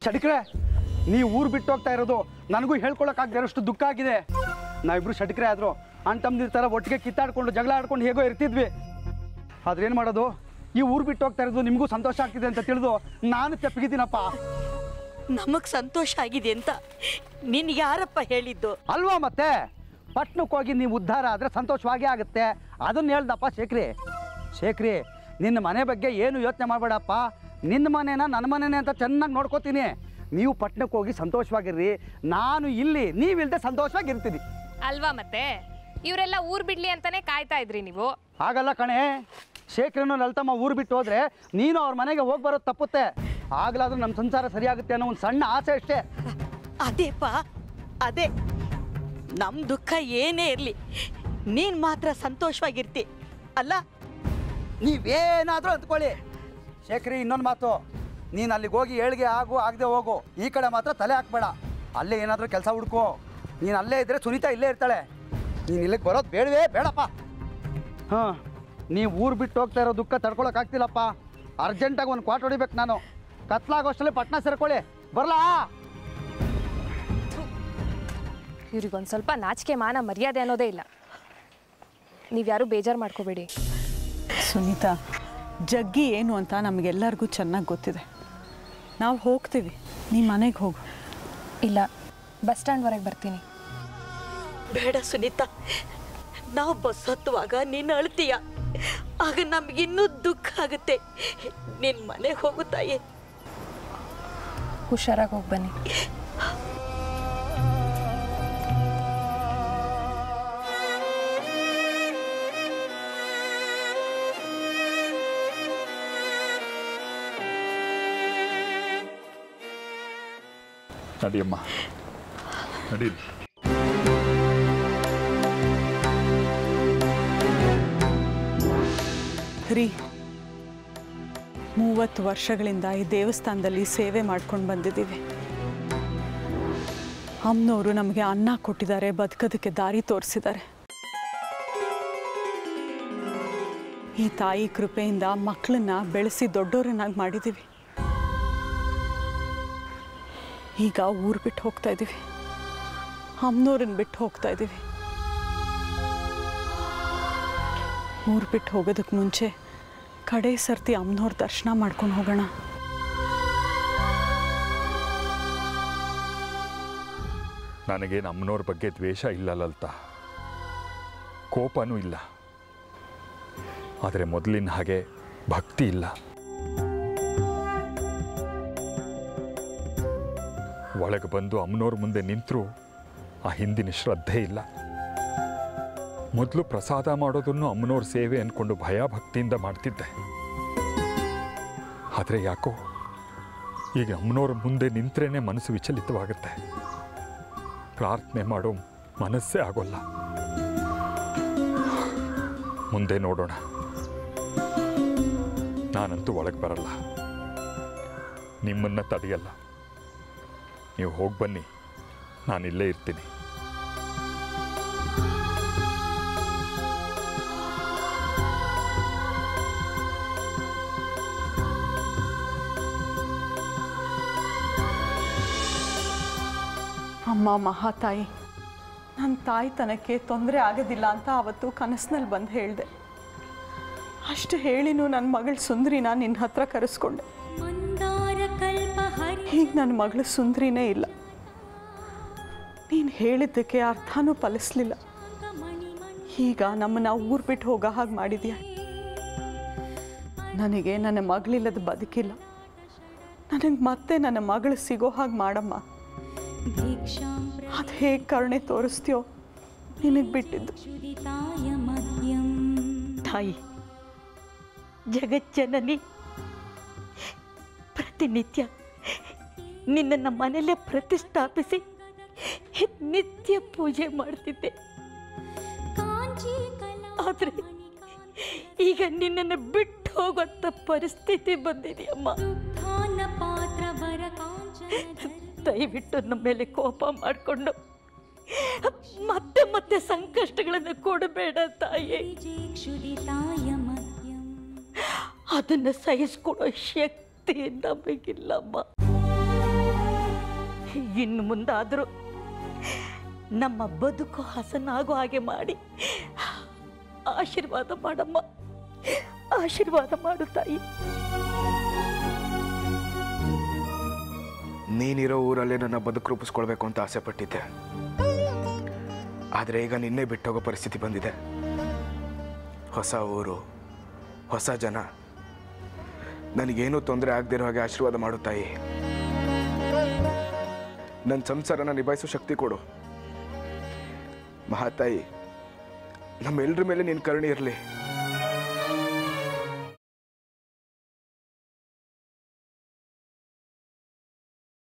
ಶಟಿಕ್ರೆ ನೀವು ಊರು ಬಿಟ್ಟು ಹೋಗ್ತಾ ಇರೋದು ನನಗೂ ಹೇಳ್ಕೊಳಕ್ಕಾಗದೇ ಇರೋಷ್ಟು ದುಃಖ ಆಗಿದೆ ನಾವಿಬ್ರು ಶಟಿಕ್ರೆ ಆದರು ಅಣ್ಣ ತಮ್ಮದಿರ ಥರ ಒಟ್ಟಿಗೆ ಕಿತ್ತಾಡ್ಕೊಂಡು ಜಗಳ ಆಡ್ಕೊಂಡು ಹೇಗೋ ಇರ್ತಿದ್ವಿ ಆದ್ರೆ ಏನು ಮಾಡೋದು ಈ ಊರು ಬಿಟ್ಟು ಹೋಗ್ತಾ ಇರೋದು ನಿಮಗೂ ಸಂತೋಷ ಆಗ್ತಿದೆ ಅಂತ ತಿಳಿದು ನಾನು ತೆಪ್ಪಗಿದ್ದೀನಪ್ಪ ನಮಗ್ ಸಂತೋಷ ಆಗಿದೆ ಅಂತ ನಿನ್ ಯಾರಪ್ಪ ಹೇಳಿದ್ದು ಅಲ್ವಾ ಮತ್ತೆ ಪಟ್ನಕ್ಕೆ ಹೋಗಿ ನೀವು ಉದ್ಧಾರ ಆದರೆ ಸಂತೋಷವಾಗೇ ಆಗುತ್ತೆ ಅದನ್ನ ಹೇಳ್ದಪ್ಪ ಶೇಖ್ರಿ ಶೇಖ್ರಿ ನಿನ್ನ ಮನೆ ಬಗ್ಗೆ ಏನು ಯೋಚನೆ ಮಾಡಬೇಡಪ್ಪ ನಿನ್ನ ಮನೇನ ನನ್ನ ಮನೆನೇ ಅಂತ ಚೆನ್ನಾಗಿ ನೋಡ್ಕೋತೀನಿ ನೀವು ಪಟ್ನಕ್ಕೆ ಹೋಗಿ ಸಂತೋಷವಾಗಿರ್ರಿ ನಾನು ಇಲ್ಲಿ ನೀವಿಲ್ದೆ ಸಂತೋಷವಾಗಿರ್ತೀನಿ ಅಲ್ವಾ ಮತ್ತೆ ಇವರೆಲ್ಲ ಊರ್ ಬಿಡ್ಲಿ ಅಂತಾನೆ ಕಾಯ್ತಾ ಇದ್ರಿ ನೀವು ಆಗಲ್ಲ ಕಣೆ ಶೇಖರನು ಲಲಿತಮ್ಮ ಊರು ಬಿಟ್ಟು ಹೋದ್ರೆ ನೀನು ಅವ್ರ ಮನೆಗೆ ಹೋಗಿ ಬರೋದು ತಪ್ಪುತ್ತೆ ಆಗ್ಲಾದ್ರೂ ನಮ್ಮ ಸಂಸಾರ ಸರಿಯಾಗುತ್ತೆ ಅನ್ನೋ ಒಂದು ಸಣ್ಣ ಆಸೆ ಅಷ್ಟೇ ಅದೇಪ್ಪ ಅದೇ ನಮ್ ದುಃಖ ಏನೇ ಇರ್ಲಿ ನೀನ್ ಮಾತ್ರ ಸಂತೋಷವಾಗಿರ್ತಿ ಅಲ್ಲ ನೀವೇನಾದರೂ ಅಂದ್ಕೊಳ್ಳಿ ಶೇಖರಿ ಇನ್ನೊಂದು ಮಾತು ನೀನು ಅಲ್ಲಿಗೆ ಹೋಗಿ ಏಳಿಗೆ ಆಗು ಆಗದೆ ಹೋಗು ಈ ಕಡೆ ಮಾತ್ರ ತಲೆ ಹಾಕ್ಬೇಡ ಅಲ್ಲೇ ಏನಾದರೂ ಕೆಲಸ ಹುಡ್ಕೋ ನೀನು ಅಲ್ಲೇ ಇದ್ದರೆ ಸುನೀತಾ ಇಲ್ಲೇ ಇರ್ತಾಳೆ ನೀನು ಇಲ್ಲಿಗೆ ಬರೋದು ಬೇಡವೇ ಬೇಡಪ್ಪ ಹಾಂ ನೀವು ಊರು ಬಿಟ್ಟು ಹೋಗ್ತಾ ಇರೋ ದುಃಖ ತಡ್ಕೊಳಕ್ಕಾಗ್ತಿಲ್ಲಪ್ಪ ಅರ್ಜೆಂಟಾಗಿ ಒಂದು ಕ್ವಾಟ್ ಹೊಡಿಬೇಕು ನಾನು ಕತ್ಲಾಗೋಷ್ಟರಲ್ಲಿ ಪಟ್ನ ಸೇರ್ಕೊಳ್ಳಿ ಬರಲಾ ಇವ್ರಿಗೊಂದು ಸ್ವಲ್ಪ ನಾಚಿಕೆ ಮಾನ ಮರ್ಯಾದೆ ಅನ್ನೋದೇ ಇಲ್ಲ ನೀವ್ಯಾರು ಬೇಜಾರು ಮಾಡ್ಕೋಬೇಡಿ ಸುನೀತಾ ಜಗ್ಗಿ ಏನು ಅಂತ ನಮಗೆಲ್ಲರಿಗೂ ಚೆನ್ನಾಗಿ ಗೊತ್ತಿದೆ ನಾವು ಹೋಗ್ತೀವಿ ನೀ ಮನೆಗೆ ಹೋಗು ಇಲ್ಲ ಬಸ್ ಸ್ಟ್ಯಾಂಡ್ವರೆಗೆ ಬರ್ತೀನಿ ಬೇಡ ಸುನೀತಾ ನಾವು ಬಸ್ ಹತ್ತುವಾಗ ನೀನು ಅಳ್ತೀಯ ಆಗ ನಮಗಿನ್ನೂ ದುಃಖ ಆಗುತ್ತೆ ನಿನ್ ಮನೆಗೆ ಹೋಗು ತಾಯಿ ಹುಷಾರಾಗಿ ಹೋಗಿ ಬನ್ನಿ ನಡಿಯಮ್ಮ ನಡೀರಿ ರೀ ಮೂವತ್ತು ವರ್ಷಗಳಿಂದ ಈ ದೇವಸ್ಥಾನದಲ್ಲಿ ಸೇವೆ ಮಾಡ್ಕೊಂಡು ಬಂದಿದ್ದೀವಿ ಅಮ್ಮನವರು ನಮಗೆ ಅನ್ನ ಕೊಟ್ಟಿದ್ದಾರೆ ಬದುಕೋದಕ್ಕೆ ದಾರಿ ತೋರಿಸಿದ್ದಾರೆ ಈ ತಾಯಿ ಕೃಪೆಯಿಂದ ಮಕ್ಕಳನ್ನ ಬೆಳೆಸಿ ದೊಡ್ಡವರನ್ನಾಗಿ ಮಾಡಿದ್ದೀವಿ ಈಗ ಊರು ಬಿಟ್ಟು ಹೋಗ್ತಾ ಇದ್ದೀವಿ ಅಮ್ಮನವ್ರನ್ನ ಬಿಟ್ಟು ಹೋಗ್ತಾ ಇದ್ದೀವಿ ಊರು ಬಿಟ್ಟು ಹೋಗೋದಕ್ಕೆ ಮುಂಚೆ ಕಡೆ ಸರ್ತಿ ಅಮ್ಮನವ್ರ ದರ್ಶನ ಮಾಡ್ಕೊಂಡು ಹೋಗೋಣ ನನಗೆ ನಮ್ಮನವ್ರ ಬಗ್ಗೆ ದ್ವೇಷ ಇಲ್ಲ ಲಲಿತ ಕೋಪನೂ ಇಲ್ಲ ಆದರೆ ಮೊದಲಿನ ಹಾಗೆ ಭಕ್ತಿ ಇಲ್ಲ ಒಳಗೆ ಬಂದು ಅಮ್ಮನವ್ರ ಮುಂದೆ ನಿಂತರೂ ಆ ಹಿಂದಿನ ಶ್ರದ್ಧೆ ಇಲ್ಲ ಮೊದಲು ಪ್ರಸಾದ ಮಾಡೋದನ್ನು ಅಮ್ಮನವ್ರ ಸೇವೆ ಅಂದ್ಕೊಂಡು ಭಯ ಭಕ್ತಿಯಿಂದ ಮಾಡ್ತಿದ್ದೆ ಆದರೆ ಯಾಕೋ ಈಗ ಅಮ್ಮನವ್ರ ಮುಂದೆ ನಿಂತ್ರೇನೆ ಮನಸ್ಸು ವಿಚಲಿತವಾಗುತ್ತೆ ಪ್ರಾರ್ಥನೆ ಮಾಡೋ ಮನಸ್ಸೇ ಆಗೋಲ್ಲ ಮುಂದೆ ನೋಡೋಣ ನಾನಂತೂ ಒಳಗೆ ಬರಲ್ಲ ನಿಮ್ಮನ್ನ ತಡೆಯಲ್ಲ ನೀವು ಹೋಗಿ ಬನ್ನಿ ನಾನಿಲ್ಲೇ ಇರ್ತೀನಿ ಅಮ್ಮ ಮಹಾತಾಯಿ ನನ್ನ ತಾಯ್ತನಕ್ಕೆ ತೊಂದರೆ ಆಗೋದಿಲ್ಲ ಅಂತ ಅವತ್ತು ಕನಸಿನಲ್ಲಿ ಬಂದು ಹೇಳಿದೆ ಅಷ್ಟು ಹೇಳಿನೂ ನನ್ನ ಮಗಳು ಸುಂದ್ರಿನ ನಿನ್ನ ಹತ್ರ ಕರೆಸ್ಕೊಂಡೆ ಈಗ ನನ್ನ ಮಗಳು ಸುಂದ್ರಿನೇ ಇಲ್ಲ ನೀನು ಹೇಳಿದ್ದಕ್ಕೆ ಅರ್ಥನೂ ಫಲಿಸ್ಲಿಲ್ಲ ಈಗ ನಮ್ಮನ್ನ ಊರು ಬಿಟ್ಟು ಹೋಗೋ ಹಾಗೆ ಮಾಡಿದ್ಯಾ ನನಗೆ ನನ್ನ ಮಗಳಿಲ್ಲದ ಬದುಕಿಲ್ಲ ನನಗೆ ಮತ್ತೆ ನನ್ನ ಮಗಳು ಸಿಗೋ ಹಾಗೆ ಮಾಡಮ್ಮ ಅದು ಹೇಗೆ ಕರುಣೆ ತೋರಿಸ್ತೀಯೋ ನಿನಗೆ ಬಿಟ್ಟಿದ್ದು ತಾಯಿ ಜಗಜ್ಜನನಿ ಪ್ರತಿನಿತ್ಯ ನಿನ್ನನ್ನು ಮನೆಯಲ್ಲೇ ಪ್ರತಿಷ್ಠಾಪಿಸಿ ನಿತ್ಯ ಪೂಜೆ ಮಾಡ್ತಿದ್ದೆ ಆದ್ರೆ ಈಗ ನಿನ್ನನ್ನು ಬಿಟ್ಟು ಹೋಗುವಂಥ ಪರಿಸ್ಥಿತಿ ಬಂದಿದೆಯಮ್ಮ ದಯವಿಟ್ಟು ನಮ್ಮ ಮೇಲೆ ಕೋಪ ಮಾಡಿಕೊಂಡು ಮತ್ತೆ ಮತ್ತೆ ಸಂಕಷ್ಟಗಳನ್ನು ಕೊಡಬೇಡ ತಾಯಿ ಅದನ್ನು ಸಹಿಸ್ಕೊಡೋ ಶಕ್ತಿ ನಮಗಿಲ್ಲಮ್ಮ ಇನ್ನು ಮುಂದಾದರೂ ನಮ್ಮ ಬದುಕು ಹಸನಾಗೋ ಹಾಗೆ ಮಾಡಿ ಆಶೀರ್ವಾದ ಮಾಡಮ್ಮ ಆಶೀರ್ವಾದ ಮಾಡು ತಾಯಿ ನೀನಿರೋ ಊರಲ್ಲೇ ನನ್ನ ಬದುಕು ರೂಪಿಸ್ಕೊಳ್ಬೇಕು ಅಂತ ಆಸೆ ಪಟ್ಟಿದ್ದೆ ಆದರೆ ಈಗ ನಿನ್ನೆ ಬಿಟ್ಟೋಗೋ ಪರಿಸ್ಥಿತಿ ಬಂದಿದೆ ಹೊಸ ಊರು ಹೊಸ ಜನ ನನಗೇನೂ ತೊಂದರೆ ಆಗದಿರೋ ಹಾಗೆ ಆಶೀರ್ವಾದ ಮಾಡು ತಾಯಿ ನನ್ನ ಸಂಸಾರನ ನಿಭಾಯಿಸೋ ಶಕ್ತಿ ಕೊಡು ಮಹಾತಾಯಿ ನಮ್ಮೆಲ್ಲರ ಮೇಲೆ ನಿನ್ನ ಕರುಣೆ ಇರಲಿ